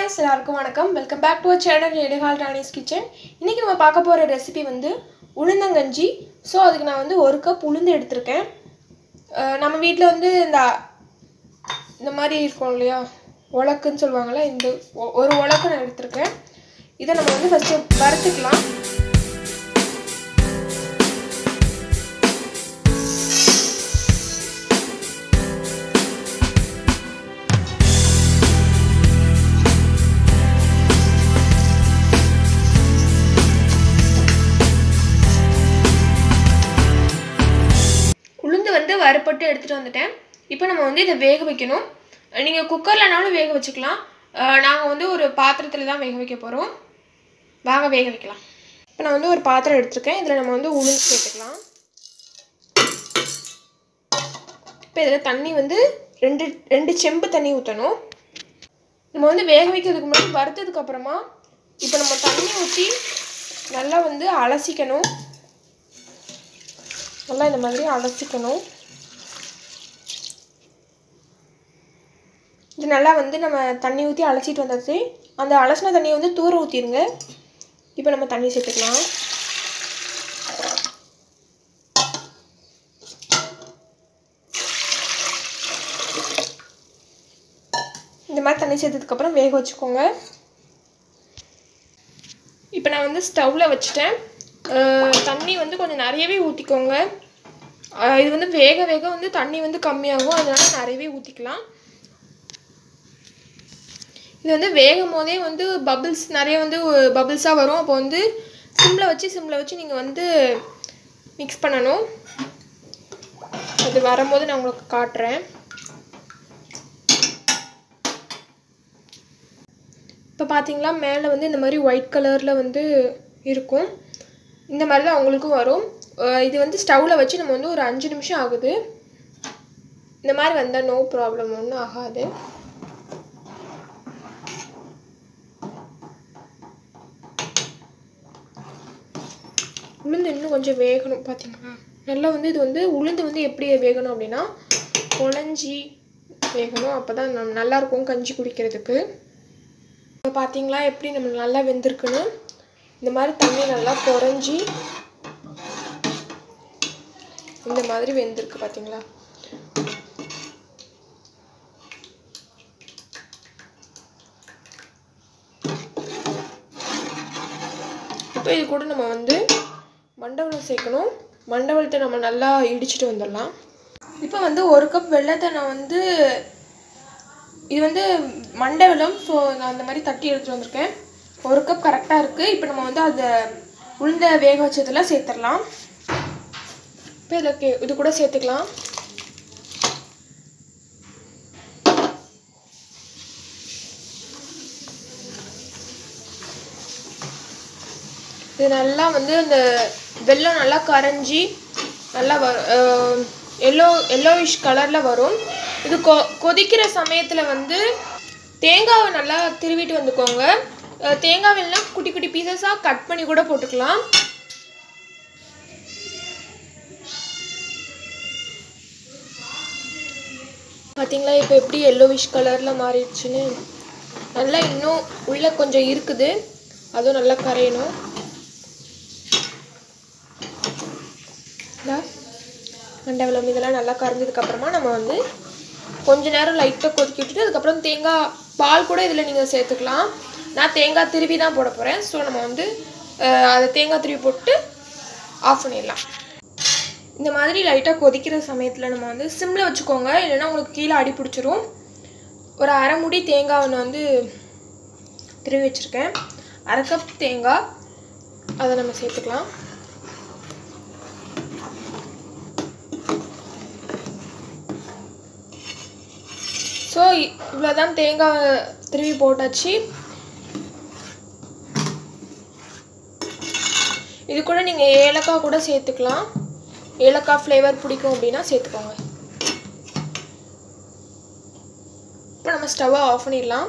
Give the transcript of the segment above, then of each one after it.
guys எல்லாருக்கும் வணக்கம் welcome back to channel எடுகால் ராணிஸ் கிச்சன் இன்றைக்கி நம்ம பார்க்க போகிற ரெசிபி வந்து உளுந்தங்கஞ்சி ஸோ அதுக்கு நான் வந்து ஒரு கப் உளுந்து எடுத்திருக்கேன் அஹ் நம்ம வீட்டில் வந்து இந்த இந்த மாதிரி இருக்கும் இல்லையா உலக்குன்னு சொல்லுவாங்கள்ல இந்த ஒ- ஒரு உலக்கு நான் எடுத்திருக்கேன் இதை நம்ம வந்து ஃபஸ்ட்டு வறுத்துக்கலாம் உளுந்து வந்து வறுப்பட்டு எடுத்துகிட்டு வந்துட்டேன் இப்போ நம்ம வந்து இதை வேக வைக்கணும் நீங்கள் குக்கர்லனாலும் வேக வச்சுக்கலாம் நாங்கள் வந்து ஒரு பாத்திரத்தில் தான் வேக வைக்க போகிறோம் வாங்க வேக வைக்கலாம் இப்போ நான் வந்து ஒரு பாத்திரம் எடுத்திருக்கேன் இதில் நம்ம வந்து உளுந்து சேர்த்துக்கலாம் இப்போ இதில் தண்ணி வந்து ரெண்டு ரெண்டு செம்பு தண்ணி ஊற்றணும் நம்ம வந்து வேக வைக்கிறதுக்கு முன்னாடி வறுத்ததுக்கு அப்புறமா இப்போ நம்ம தண்ணி ஊற்றி நல்லா வந்து அலசிக்கணும் நல்லா இந்த மாதிரி அலசிக்கணும் இது நல்லா வந்து நம்ம தண்ணி ஊற்றி அலசிட்டு வந்தாச்சு அந்த அலசின தண்ணியை வந்து தூர ஊற்றிடுங்க இப்போ நம்ம தண்ணி சேர்த்துக்கலாம் இந்த மாதிரி தண்ணி சேர்த்ததுக்கப்புறம் வேக வச்சுக்கோங்க இப்போ நான் வந்து ஸ்டவ்வில் வச்சுட்டேன் அஹ் தண்ணி வந்து கொஞ்சம் நிறையவே ஊற்றிக்கோங்க அஹ் இது வந்து வேக வேக வந்து தண்ணி வந்து கம்மியாகும் அதனால நிறையவே ஊற்றிக்கலாம் இது வந்து வேகும் போதே வந்து பபிள்ஸ் நிறைய வந்து பபிள்ஸாக வரும் அப்போ வந்து சிம்மில் வச்சு சிம்மில் வச்சு நீங்கள் வந்து மிக்ஸ் பண்ணணும் அது வரும்போது நான் உங்களுக்கு காட்டுறேன் இப்போ பார்த்தீங்களா மேலே வந்து இந்த மாதிரி ஒயிட் கலரில் வந்து இருக்கும் இந்த மாதிரி தான் உங்களுக்கும் வரும் அஹ் இது வந்து ஸ்டவ்வில் வச்சு நம்ம வந்து ஒரு அஞ்சு நிமிஷம் ஆகுது இந்த மாதிரி வந்தால் நோ ப்ராப்ளம் ஒன்றும் ஆகாது உளுந்து இன்னும் கொஞ்சம் வேகணும் பார்த்தீங்களா நல்லா வந்து இது வந்து உளுந்து வந்து எப்படி வேகணும் அப்படின்னா குழஞ்சி வேகணும் அப்போ தான் நல்லாயிருக்கும் கஞ்சி குடிக்கிறதுக்கு இப்போ பார்த்தீங்களா எப்படி நம்ம நல்லா வெந்திருக்குன்னு இந்த மாதிரி தண்ணி நல்லா குறைஞ்சி இந்த மாதிரி வெந்திருக்கு பார்த்தீங்களா இப்போ இது கூட நம்ம வந்து மண்டவளம் சேர்க்கணும் மண்டவளத்தை நம்ம நல்லா இடிச்சிட்டு வந்துடலாம் இப்போ வந்து ஒரு கப் வெள்ளத்தை நான் வந்து இது வந்து மண்டை வெல்லம் ஸோ நான் அந்த மாதிரி தட்டி எடுத்துகிட்டு வந்திருக்கேன் ஒரு கப் கரெக்டாக இருக்குது இப்போ நம்ம வந்து அதை உளுந்த வேக வச்சதெல்லாம் சேர்த்துடலாம் இப்போ இதில் கே இது கூட சேர்த்துக்கலாம் இது நல்லா வந்து அந்த வெல்லம் நல்லா கரைஞ்சி நல்லா வ எல்லோ எல்லோவிஷ் கலரில் வரும் இது கொ கொதிக்கிற சமயத்தில் வந்து தேங்காவை நல்லா திருவிட்டு வந்துக்கோங்க அஹ் தேங்காய் எல்லாம் குட்டி குட்டி பீசஸாக கட் பண்ணி கூட போட்டுக்கலாம் பார்த்தீங்களா இப்போ எப்படி எல்லோவிஷ் கலரில் மாறிடுச்சுன்னு நல்லா இன்னும் உள்ளே கொஞ்சம் இருக்குது அதுவும் நல்லா கரையணும் இந்தா, மண்டவளம் இதெல்லாம் நல்லா கரைஞ்சதுக்கப்புறமா நம்ம வந்து கொஞ்ச நேரம் லைட்டாக கொதிக்க விட்டுட்டு அதுக்கப்புறம் தேங்காய் பால் கூட இதில் நீங்கள் சேர்த்துக்கலாம் நான் தேங்காய் திருவி தான் போட போகிறேன் ஸோ நம்ம வந்து அஹ், அதை தேங்காய் திருவி போட்டு ஆஃப் பண்ணிடலாம் இந்த மாதிரி லைட்டாக கொதிக்கிற சமயத்தில் நம்ம வந்து சிம்மில் வச்சுக்கோங்க இல்லைன்னா உங்களுக்கு கீழே அடி பிடிச்சிரும் ஒரு அரை முடி தேங்காய் ஒன்று வந்து திருவி வச்சுருக்கேன் அரை கப் தேங்காய் அதை நம்ம சேர்த்துக்கலாம் ஸோ இவ்வளோதான் தேங்காய் திருவி போட்டாச்சு இது கூட நீங்கள் ஏலக்காய் கூட சேர்த்துக்கலாம் ஏலக்காய் ஃப்ளேவர் பிடிக்கும் அப்படின்னா சேர்த்துக்கோங்க இப்போ நம்ம ஸ்டவ்வை ஆஃப் பண்ணிடலாம்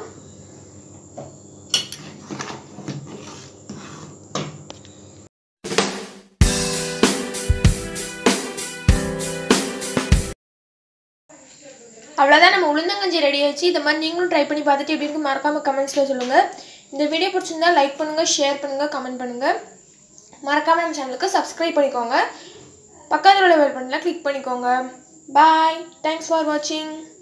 அவ்வளோதான் நம்ம உளுந்தங்கஞ்சி ரெடி ஆச்சு இந்த மாதிரி நீங்களும் ட்ரை பண்ணி பார்த்துட்டு எப்படி இருக்கு மறக்காமல் கமெண்ட்ஸில் சொல்லுங்கள் இந்த வீடியோ பிடிச்சிருந்தா லைக் பண்ணுங்கள் ஷேர் பண்ணுங்கள் கமெண்ட் பண்ணுங்கள் மறக்காமல் நம்ம சேனலுக்கு சப்ஸ்கிரைப் பண்ணிக்கோங்க பக்கத்தில் உள்ள பெல் பட்டனில் கிளிக் பண்ணிக்கோங்க பாய் தேங்க்ஸ் ஃபார் வாட்சிங்